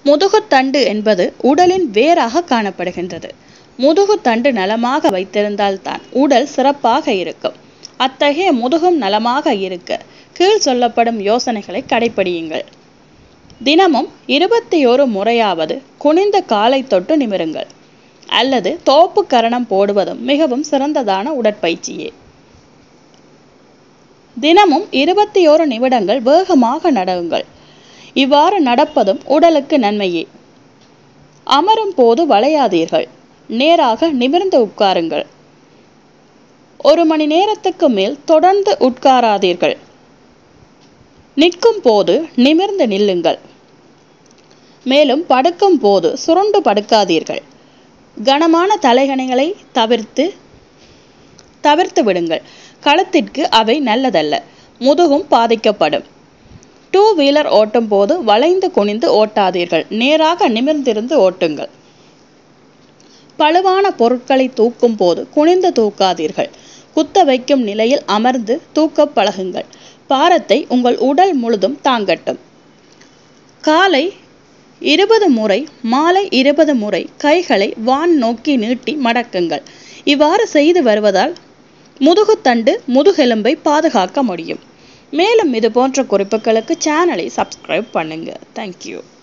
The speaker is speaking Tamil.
முதுகுத்தண்டு என்பது உடலின் வேராக காணப்படுகின்றது முதுகுத்தண்டு நலமாக வைத்திருந்தால்தான் உடல் சிறப்பாக இருக்கும் அத்தகைய முதுகும் நலமாக இருக்க கீழ் சொல்லப்படும் யோசனைகளை கடைப்பிடியுங்கள் தினமும் இருபத்தி ஒரு முறையாவது குனிந்த காலை தொட்டு நிமிருங்கள் அல்லது தோப்பு கரணம் போடுவதும் மிகவும் சிறந்ததான உடற்பயிற்சியே தினமும் இருபத்தி ஓரு நிமிடங்கள் வேகமாக நடவுங்கள் இவ்வாறு நடப்பதும் உடலுக்கு நன்மையே அமரும் போது வளையாதீர்கள் நேராக நிமிர்ந்து உட்காருங்கள் ஒரு மணி நேரத்துக்கு மேல் தொடர்ந்து உட்காராதீர்கள் நிற்கும் போது நிமிர்ந்து நில்லுங்கள் மேலும் படுக்கும் போது சுருண்டு படுக்காதீர்கள் கனமான தலைகணைகளை தவிர்த்து தவிர்த்து விடுங்கள் களத்திற்கு அவை நல்லதல்ல முதுகும் பாதிக்கப்படும் டூ வீலர் ஓட்டும் போது வளைந்து குனிந்து ஓட்டாதீர்கள் நேராக நிமிர்ந்திருந்து ஓட்டுங்கள் பழுவான பொருட்களை தூக்கும் போது குனிந்து தூக்காதீர்கள் குத்த வைக்கும் நிலையில் அமர்ந்து தூக்க பழகுங்கள் பாரத்தை உங்கள் உடல் முழுதும் தாங்கட்டும் காலை இருபது முறை மாலை இருபது முறை கைகளை வான் நோக்கி நீட்டி மடக்குங்கள் இவ்வாறு செய்து வருவதால் முதுகுத்தண்டு முதுகெலும்பை பாதுகாக்க முடியும் மேலும் இது போன்ற குறிப்புகளுக்கு சேனலை சப்ஸ்கிரைப் பண்ணுங்க தேங்க்யூ